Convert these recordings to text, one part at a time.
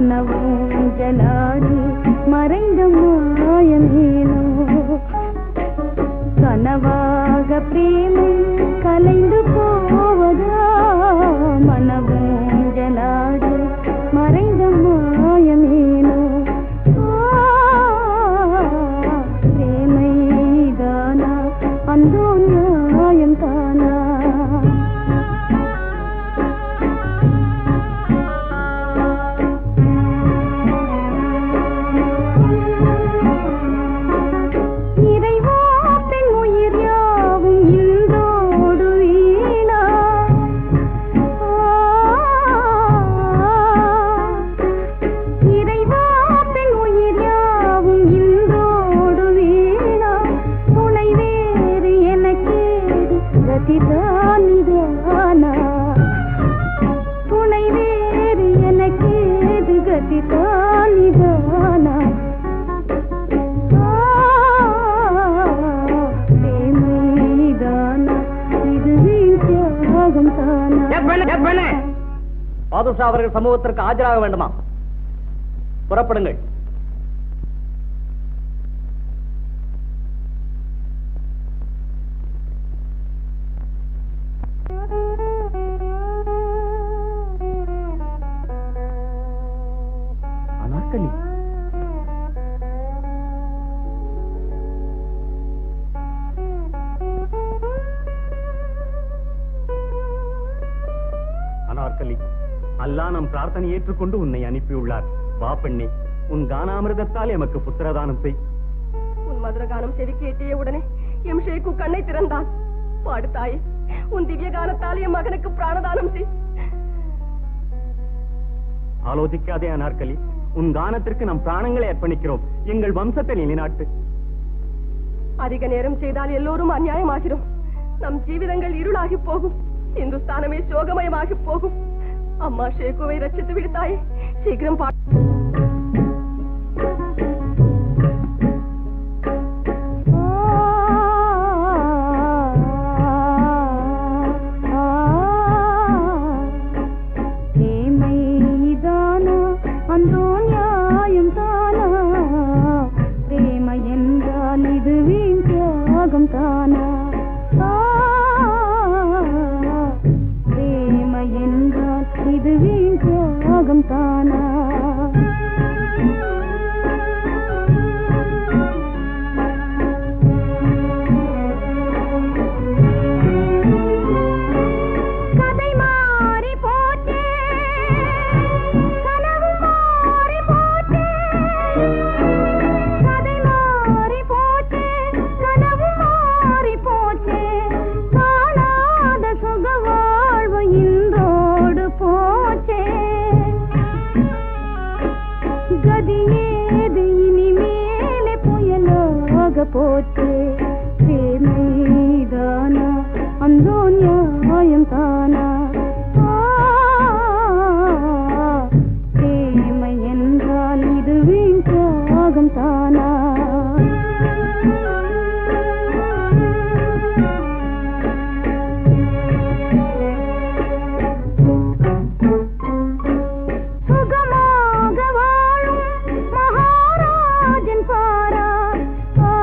மனவும் ஜலாடி மறைந்த மாயமேனோ கனவாக பிரேமம் கலைந்து போவதா மனவும் ஜலாடி மறைந்த மாயமேனோ பிரேமைதானா அந்தோ நியாயம் தானா இறைவா பெண் உயிர் யாவும் இன்றோடு வீணா இறைவா பெண் உயிர் யாவும் இன்றோடு வீணா துணை வேறு எனக்கேது கதிதான் நிதானா துணை வேறு எனக்கேது கதிதான் நிதானா பாதுஷா அவர்கள் சமூகத்திற்கு ஆஜராக வேண்டுமா புறப்படுங்கள் அனார்கலி அனார்கலி அல்லாஹ் நம் பிரார்த்தனை ஏற்றுக்கொண்டு உன்னை அனுப்பியுள்ளார் வா பெண்ணே உன் கானாமிரதத்தால் எமக்கு புத்திரதானம் செய் உன் மதுரகானம் செவிக்கு எட்டிய உடனே எம் ஷேக்கு கண்ணை திறந்தான் பாடு தாயே உன் திவ்ய கானத்தால் என் மகனுக்கு பிராணதானம் செய் ஆலோசிக்காதே அனார்கலி உன் கானத்திற்கு நம் பிராணங்களை அர்ப்பணிக்கிறோம் எங்கள் வம்சத்தை நிலைநாட்டு அதிக நேரம் செய்தால் எல்லோரும் அநியாயமாகிறோம் நம் ஜீவிதங்கள் இருளாகி போகும் இந்துஸ்தானமே சோகமயமாகி போகும் அம்மா ஷேகுவை ரட்சித்து விடுத்தாயே சீக்கிரம் பா பிரேமைதானா அந்தோ நியாயம் தானா பிரேம என்றால் இது வீண் தியாகம் தானா ஆ, பிரேம என்றால் இது வீண் தியாகம் தானா கதை மாறி போச்சே கனவு மாறி போச்சே கதை மாறி போச்சே கனவு மாறி போச்சே காணாத சுக வாழ்வு இன்றோடு போச்சே கதியேது இனிமேலே புயலாக போச்சே பிரேமைதானா அந்தோ நியாயம் தானா ஆ, பிரேமை என்றால் இது வீண் தியாகம் தானா சுகமாக வாழும் மகாராஜன் பாரா ஆ,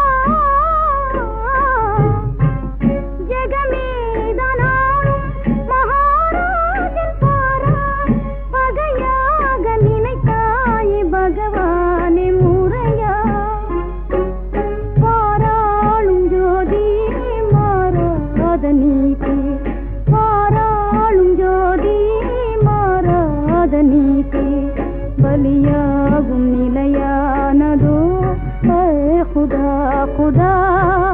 ஜெகமேதனாலும் மகாராஜன் பாரா பகையாக நினைத்தாயே பகவானே முறையா பாராளும் ஜோதி மாறாத நீதி பாராளும் ஜோதி மாறாத நீதி பலியாகும் நிலையானதோ ஏ குதா குதா